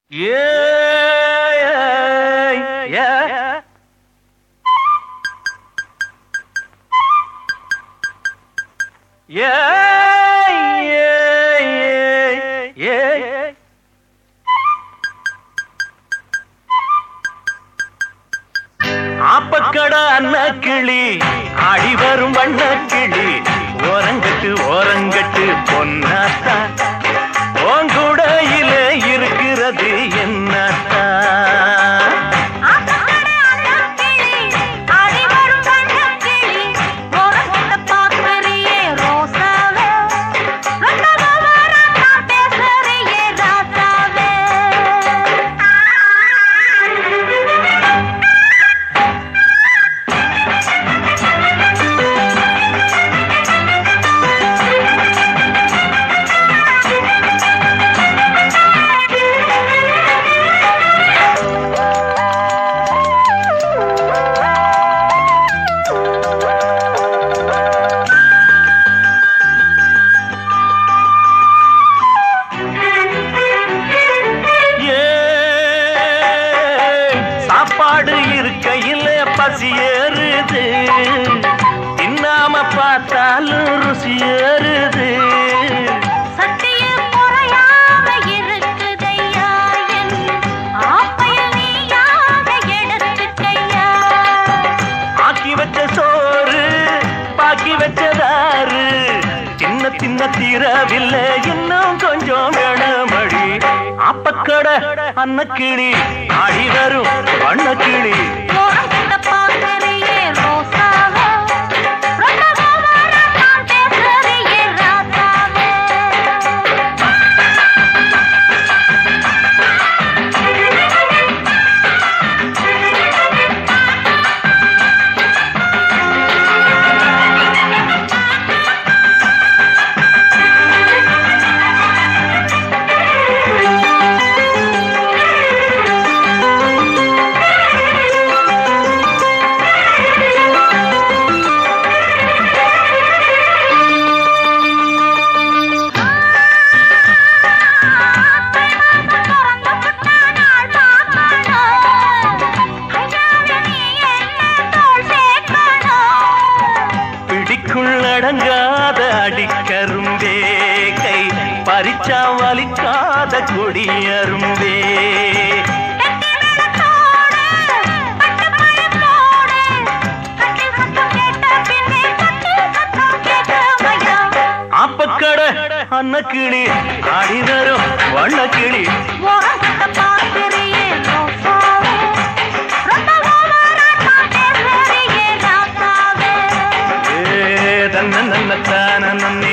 ஏய், ஏய். ஏய், ஏய், ஏய், ஏய். ஆப்பக்கட அன்ன கிளி ஆடி வரும் வண்ண கிளி ஓரங்கட்டு ஓரங்கட்டு பொன்னாத்தா ஓங்குடையில இருக்கிறது என்னத்தா ஆத்தங்கரை அன்னக்கிளி, ஆடி வரும் வண்ணக்கிளி, ஓரங்கட்ட பாக்கறியே ரோசாவே, ரொட்டவ வரம் நான் பேசறியே ராசாவே. ஏய், சாப்பாடு இருக்கையில பசி ஏறுது தின்னாம பார்த்தாலும் ருசி ஏறுது சத்திய குறையாம இருக்குதையா, என் ஆப்பையில் நீயாக எடுத்துக்கையா. ஆக்கி வச்ச சோறு பாக்கி வச்சதாரு சின்ன சின்ன தீரவில்லை இன்னும் கொஞ்சம் வேணுமடி அப்பக்கட அன்னக்கிளி ஆடி வரும் வண்ணக்கிளி ஓரங்கட்ட பாக்கறியே ரோசாவே, ரொட்டவ வரம் நான் பேசறியே ராசாவே. பிடிக்குள் அடங்காத அடிக்கரும்பே கை பறிச்சா வலிக்காத கொடியரும்பே அப்பக்கட அன்னக்கிளி ஆடி வரும் வண்ணக்கிளி ஏ தன்ன நன்ன தான நன்னே